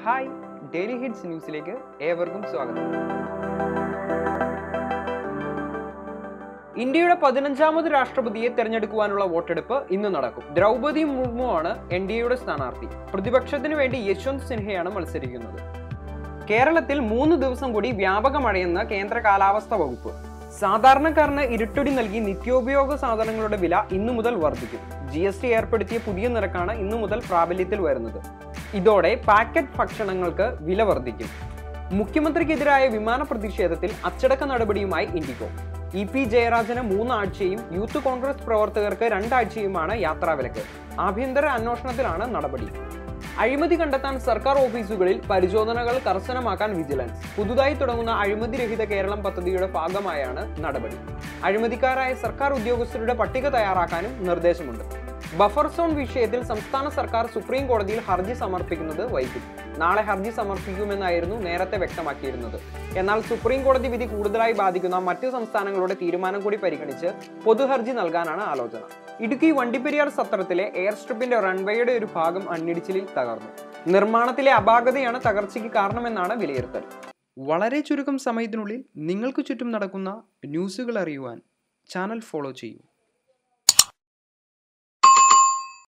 hi daily hits ന്യൂസിലേക്ക് ഏവർക്കും സ്വാഗതം ഇന്ത്യയുടെ പതിനഞ്ചാമത് രാഷ്ട്രപതിയെ തെരഞ്ഞെടുക്കുവാനുള്ള വോട്ടെടുപ്പ് ഇന്ന് നടക്കും ദ്രൗപതി മുർമു ആണ് എൻ ഡി എയുടെ സ്ഥാനാർത്ഥി പ്രതിപക്ഷത്തിന് വേണ്ടി യശ്വന്ത് സിൻഹയാണ് മത്സരിക്കുന്നത് കേരളത്തിൽ മൂന്ന് ദിവസം കൂടി വ്യാപക മഴയെന്ന് കേന്ദ്ര കാലാവസ്ഥാ വകുപ്പ് സാധാരണക്കാരന് ഇരുട്ടടി നൽകി നിത്യോപയോഗ സാധനങ്ങളുടെ വില ഇന്നു മുതൽ വർദ്ധിക്കും ജി എസ് ടി ഏർപ്പെടുത്തിയ പുതിയ നിരക്കാണ് ഇന്നു മുതൽ പ്രാബല്യത്തിൽ വരുന്നത് ഇതോടെ പാക്കറ്റ് ഭക്ഷണങ്ങൾക്ക് വില വർദ്ധിക്കും മുഖ്യമന്ത്രിക്കെതിരായ വിമാന പ്രതിഷേധത്തിൽ അച്ചടക്ക നടപടിയുമായി ഇൻഡിഗോ ഇ പി ജയരാജന് മൂന്നാഴ്ചയും യൂത്ത് കോൺഗ്രസ് പ്രവർത്തകർക്ക് രണ്ടാഴ്ചയുമാണ് യാത്രാവിലക്ക് ആഭ്യന്തര അന്വേഷണത്തിലാണ് നടപടി അഴിമതി കണ്ടെത്താൻ സർക്കാർ ഓഫീസുകളിൽ പരിശോധനകൾ കർശനമാക്കാൻ വിജിലൻസ് പുതുതായി തുടങ്ങുന്ന അഴിമതി രഹിത കേരളം പദ്ധതിയുടെ ഭാഗമായാണ് നടപടി അഴിമതിക്കാരായ സർക്കാർ ഉദ്യോഗസ്ഥരുടെ പട്ടിക തയ്യാറാക്കാനും നിർദ്ദേശമുണ്ട് ബഫർ സോൺ വിഷയത്തിൽ സംസ്ഥാന സർക്കാർ സുപ്രീം കോടതിയിൽ ഹർജി സമർപ്പിക്കുന്നത് വൈകും നാളെ ഹർജി സമർപ്പിക്കുമെന്നായിരുന്നു നേരത്തെ വ്യക്തമാക്കിയിരുന്നത് എന്നാൽ സുപ്രീം കോടതി വിധി കൂടുതലായി ബാധിക്കുന്ന മറ്റു സംസ്ഥാനങ്ങളുടെ തീരുമാനം കൂടി പരിഗണിച്ച് പൊതുഹർജി നൽകാനാണ് ആലോചന ഇടുക്കി വണ്ടിപ്പെരിയാർ സത്രത്തിലെ എയർ സ്ട്രിപ്പിന്റെ റൺവേയുടെ ഒരു ഭാഗം അണ്ണിടിച്ചിലിൽ തകർന്നു നിർമ്മാണത്തിലെ അപാകതയാണ് തകർച്ചയ്ക്ക് കാരണമെന്നാണ് വിലയിരുത്തൽ വളരെ ചുരുക്കം സമയത്തിനുള്ളിൽ നിങ്ങൾക്ക് ചുറ്റും നടക്കുന്ന ന്യൂസുകൾ അറിയുവാൻ ചാനൽ ഫോളോ ചെയ്യൂ